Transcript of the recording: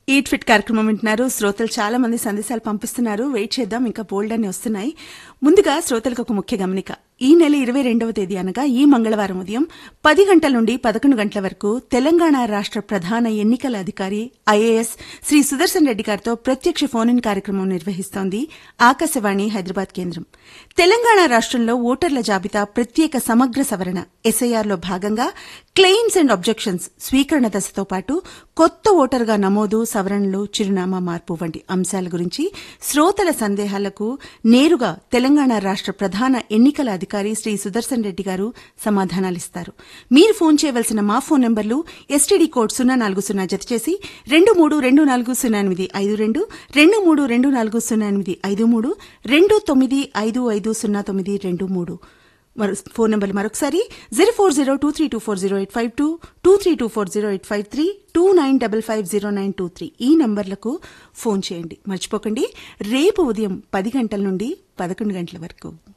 eat fit కార్యక్రమం వింటున్నారు శ్రోతలు చాలా మంది సందేశాలు పంపిస్తున్నారు వెయిట్ చేద్దాం ఇంకా బోల్డ్ అని వస్తున్నాయి ముందుగా శ్రోతలకు ఒక ముఖ్య గమనిక ఈ నెల ఇరవై రెండవ తేదీ అనగా ఈ మంగళవారం ఉదయం పది గంటల నుండి పదకొండు గంటల వరకు తెలంగాణ రాష్ట్ర ప్రధాన ఎన్నికల అధికారి ఐఏఎస్ శ్రీ సుదర్శన్ రెడ్డి గారితో ప్రత్యక్ష ఫోన్ ఇన్ కార్యక్రమం నిర్వహిస్తోంది ఆకాశవాణి హైదరాబాద్ కేంద్రం తెలంగాణ రాష్ట్రంలో ఓటర్ల జాబితా ప్రత్యేక సమగ్ర సవరణ ఎస్ఐఆర్లో భాగంగా క్లెయిమ్స్ అండ్ అబ్జెక్షన్స్ స్వీకరణ దశతో పాటు కొత్త ఓటర్గా నమోదు సవరణలు చిరునామా మార్పు వంటి అంశాల గురించి శ్రోతల సందేహాలకు నేరుగా తెలంగాణ రాష్ట్ర ప్రధాన ఎన్నికల అధికారి శ్రీ సుదర్శన్ రెడ్డి గారు సమాధానాలిస్తారు మీరు ఫోన్ చేయవలసిన మా ఫోన్ నంబర్లు ఎస్టీడీ కోడ్ సున్నా నాలుగు సున్నా జత చేసి రెండు మూడు రెండు నాలుగు సున్నా ఎనిమిది ఐదు రెండు రెండు మూడు రెండు నాలుగు సున్నా ఎనిమిది ఐదు మూడు రెండు తొమ్మిది ఐదు ఐదు సున్నా తొమ్మిది రెండు మూడు మరో ఫోన్ నెంబర్ మరొకసారి zero four zero two three two four zero eight five two two three two four zero eight five three two nine double five zero nine two three ఈ నంబర్లకు ఫోన్ చేయండి మర్చిపోకండి రేపు ఉదయం పది గంటల నుండి పదకొండు గంటల వరకు